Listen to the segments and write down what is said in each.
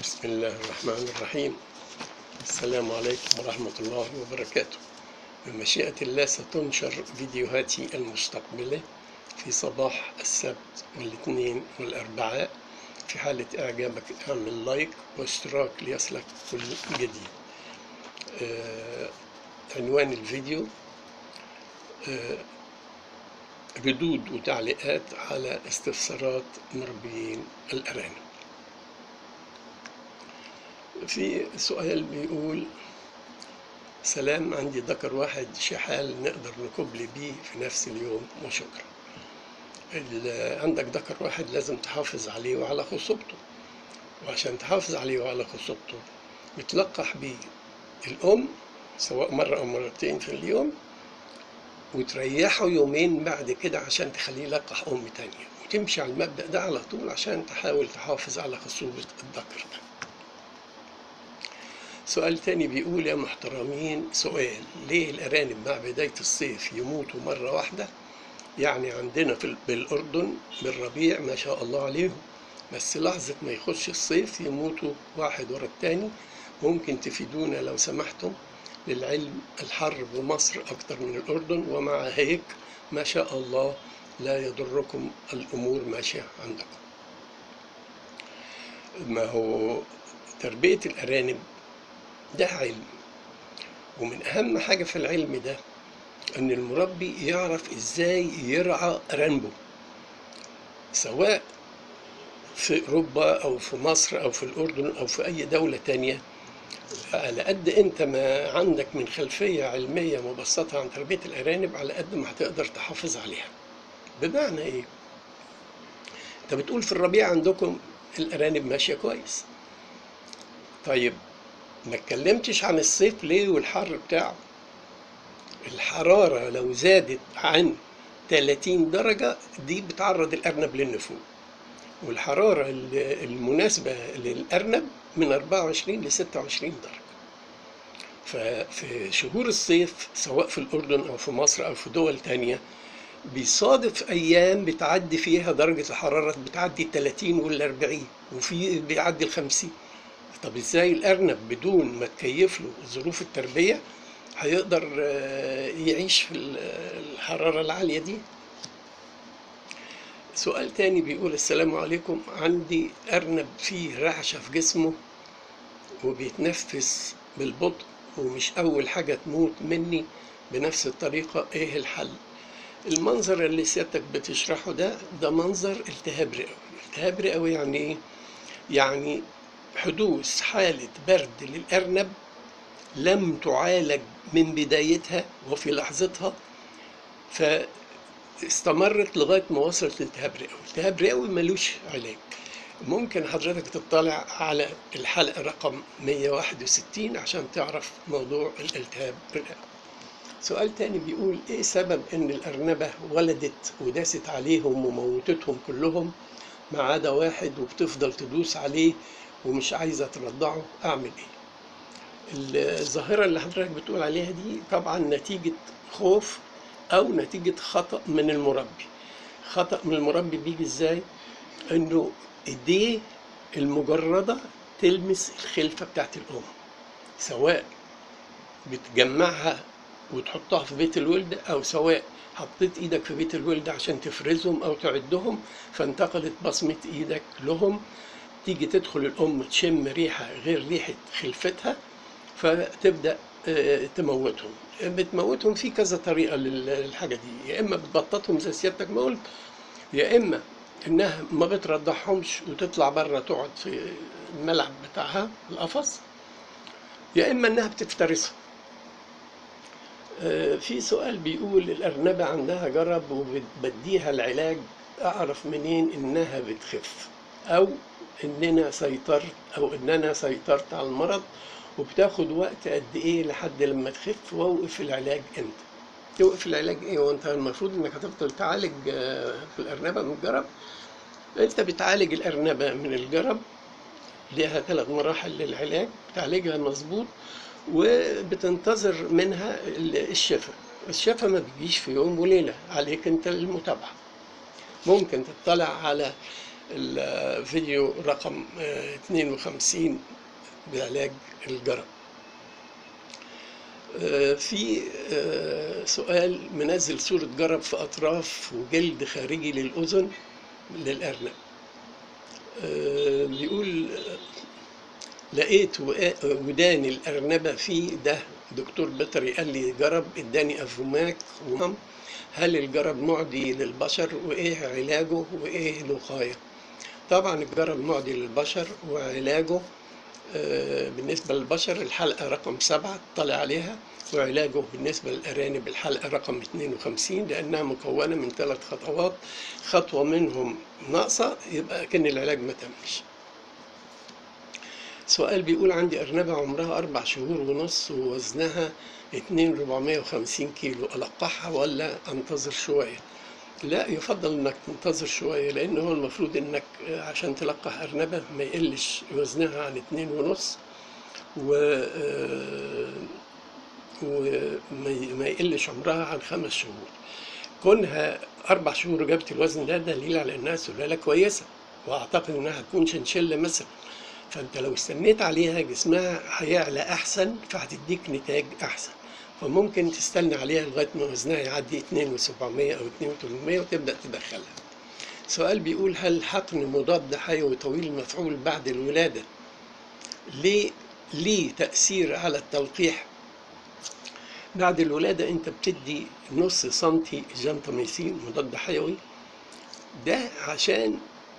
بسم الله الرحمن الرحيم السلام عليكم ورحمة الله وبركاته بمشيئة الله ستنشر فيديوهاتي المستقبلة في صباح السبت والاثنين والأربعاء في حالة إعجابك اعمل لايك واشتراك ليصلك كل جديد آه عنوان الفيديو آه ردود وتعليقات على استفسارات مربيين الأرانب في سؤال بيقول سلام عندي ذكر واحد شحال نقدر نكبل بيه في نفس اليوم وشكرا عندك ذكر واحد لازم تحافظ عليه وعلى خصوبته وعشان تحافظ عليه وعلى خصوبته بتلقح بيه الأم سواء مرة أو مرتين في اليوم وتريحه يومين بعد كده عشان تخليه يلقح أم تانية وتمشي على المبدأ ده على طول عشان تحاول تحافظ على خصوبة الذكر ده سؤال تاني بيقول يا محترمين سؤال ليه الأرانب مع بداية الصيف يموتوا مرة واحدة يعني عندنا في بالأردن بالربيع ما شاء الله عليهم بس لحظة ما يخش الصيف يموتوا واحد ورا التاني ممكن تفيدونا لو سمحتم للعلم الحر بمصر أكتر من الأردن ومع هيك ما شاء الله لا يضركم الأمور ماشية عندكم ما هو تربية الأرانب ده علم ومن أهم حاجة في العلم ده أن المربي يعرف إزاي يرعى أرانبه سواء في أوروبا أو في مصر أو في الأردن أو في أي دولة تانية على قد أنت ما عندك من خلفية علمية مبسطة عن تربية الأرانب على قد ما هتقدر تحافظ عليها بمعنى إيه؟ أنت بتقول في الربيع عندكم الأرانب ماشية كويس طيب ما اتكلمتش عن الصيف ليه والحر بتاعه الحرارة لو زادت عن 30 درجة دي بتعرض الأرنب للنفوذ والحرارة المناسبة للأرنب من 24 ل 26 درجة ففي شهور الصيف سواء في الأردن أو في مصر أو في دول تانية بيصادف أيام بتعدي فيها درجة الحرارة بتعدي 30 وال 40 وفي بيعدي ال 50 طب ازاي الارنب بدون ما تكيف له ظروف التربيه هيقدر يعيش في الحراره العاليه دي سؤال تاني بيقول السلام عليكم عندي ارنب فيه رعشه في جسمه وبيتنفس بالبطء ومش اول حاجه تموت مني بنفس الطريقه ايه الحل المنظر اللي سيادتك بتشرحه ده ده منظر التهاب رئوي التهاب رئوي يعني ايه يعني حدوث حالة برد للأرنب لم تعالج من بدايتها وفي لحظتها فاستمرت لغاية ما وصلت لالتهاب رئوي الالتهاب رئوي ملوش علاج ممكن حضرتك تطلع على الحلقة رقم 161 عشان تعرف موضوع الالتهاب الرئوي سؤال تاني بيقول ايه سبب ان الأرنبة ولدت وداست عليهم وموتتهم كلهم ما عدا واحد وبتفضل تدوس عليه ومش عايزة ترضعه أعمل إيه؟ الظاهرة اللي حضرتك بتقول عليها دي طبعا نتيجة خوف أو نتيجة خطأ من المربي خطأ من المربي بيجي إزاي؟ إنه إيديه المجردة تلمس الخلفة بتاعت الأم سواء بتجمعها وتحطها في بيت الولد أو سواء حطيت ايدك في بيت الولد عشان تفرزهم او تعدهم فانتقلت بصمة ايدك لهم تيجي تدخل الأم تشم ريحة غير ريحة خلفتها فتبدأ تموتهم بتموتهم في كذا طريقة للحاجة دي يا إما بتبططهم زي سيادتك ما قلت يا إما إنها ما بترضعهمش وتطلع بره تقعد في الملعب بتاعها القفص يا إما إنها بتفترسهم في سؤال بيقول الأرنبة عندها جرب وبديها العلاج أعرف منين إنها بتخف أو اننا سيطرت او ان انا سيطرت على المرض وبتاخد وقت قد ايه لحد لما تخف واوقف العلاج امتى توقف العلاج ايه وانت المفروض انك هتفضل تعالج في الارنبه من الجرب انت بتعالج الارنبه من الجرب ليها ثلاث مراحل للعلاج بتعالجها مظبوط وبتنتظر منها الشفاء الشفاء ما بيجيش في يوم وليله عليك انت المتابعه ممكن تطلع على الفيديو رقم آه، 52 بعلاج الجرب آه، في آه، سؤال منزل صورة جرب في أطراف وجلد خارجي للأذن للأرنب آه، بيقول آه، لقيت وقا- ودان الأرنبة فيه ده دكتور بيطري قال لي جرب اداني أفوماك ومام هل الجرب معدي للبشر وإيه علاجه وإيه الوقاية طبعا الجرب معدي للبشر وعلاجه آه، بالنسبة للبشر الحلقة رقم سبعة طلع عليها وعلاجه بالنسبة للأرانب الحلقة رقم 52 لأنها مكونة من ثلاث خطوات خطوة منهم ناقصة يبقى كان العلاج ما تمش سؤال بيقول عندي أرنبة عمرها أربع شهور ونص ووزنها 2450 كيلو ألقحها ولا أنتظر شوية لا يفضل انك تنتظر شوية لان هو المفروض انك عشان تلقح ارنبة ما يقلش وزنها عن اتنين ونص و آه، وما ي- ما يقلش عمرها عن خمس شهور كونها اربع شهور وجابت الوزن ده دليل على انها سلالة كويسة واعتقد انها هتكون شنشلة مثلا فانت لو استنيت عليها جسمها هيعلى احسن فهتديك نتاج احسن فممكن تستنى عليها لغايه ما وزنها يعدي 2700 او 2800 وتبدا تدخلها. سؤال بيقول هل حقن مضاد حيوي طويل المفعول بعد الولاده ليه ليه تاثير على التلقيح؟ بعد الولاده انت بتدي نص سنتي جنتاميسين مضاد حيوي ده عشان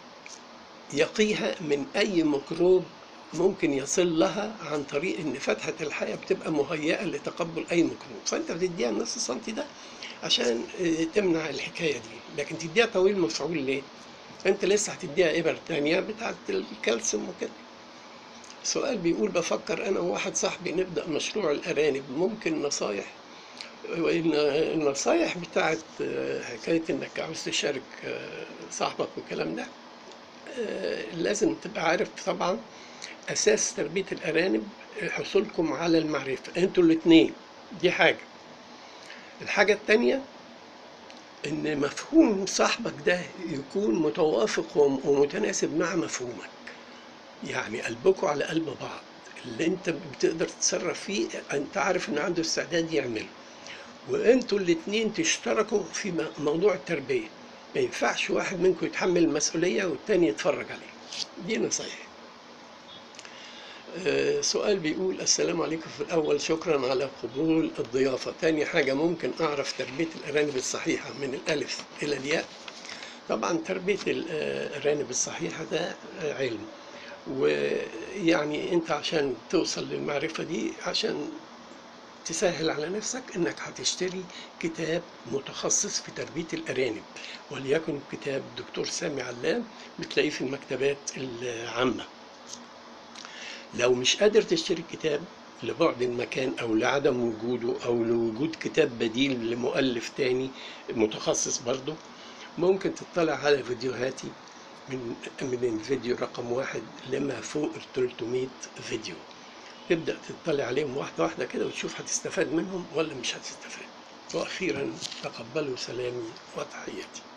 يقيها من أي ميكروب ممكن يصل لها عن طريق إن فتحة الحياة بتبقى مهيئة لتقبل أي ميكروب فأنت بتديها النص سنتي ده عشان آه، تمنع الحكاية دي لكن تديها طويل مفعول ليه؟ أنت لسه هتديها إبر تانية بتاعت الكالسيوم وكده سؤال بيقول بفكر أنا وواحد صاحبي نبدأ مشروع الأرانب ممكن نصايح وإن النصايح بتاعت آه، حكاية إنك عاوز تشارك آه، صاحبك والكلام ده آه، لازم تبقى عارف طبعا اساس تربيه الارانب حصولكم على المعرفه انتوا الاثنين دي حاجه الحاجه الثانيه ان مفهوم صاحبك ده يكون متوافق وم- ومتناسب مع مفهومك يعني قلبكم على قلب بعض اللي انت بتقدر تتصرف فيه انت عارف ان عنده استعداد يعمله وانتوا الاتنين تشتركوا في م- موضوع التربية ما ينفعش واحد منكم يتحمل المسؤولية والتاني يتفرج عليه دي نصيحة آه، سؤال بيقول السلام عليكم في الأول شكرا على قبول الضيافة تاني حاجة ممكن أعرف تربية الأرانب الصحيحة من الألف إلى الياء طبعا تربية الأرانب الصحيحة ده آه، علم ويعني أنت عشان توصل للمعرفة دي عشان تسهل على نفسك انك هتشتري كتاب متخصص في تربية الارانب وليكن كتاب دكتور سامي علام بتلاقيه في المكتبات العامة لو مش قادر تشتري كتاب لبعد المكان او لعدم وجوده او لوجود كتاب بديل لمؤلف تاني متخصص برضه ممكن تطلع على فيديوهاتي من من الفيديو رقم واحد لما فوق ال 300 فيديو تبدأ تطلع عليهم واحدة واحدة كده وتشوف هتستفاد منهم ولا مش هتستفاد وأخيرا تقبلوا سلامي وتحياتي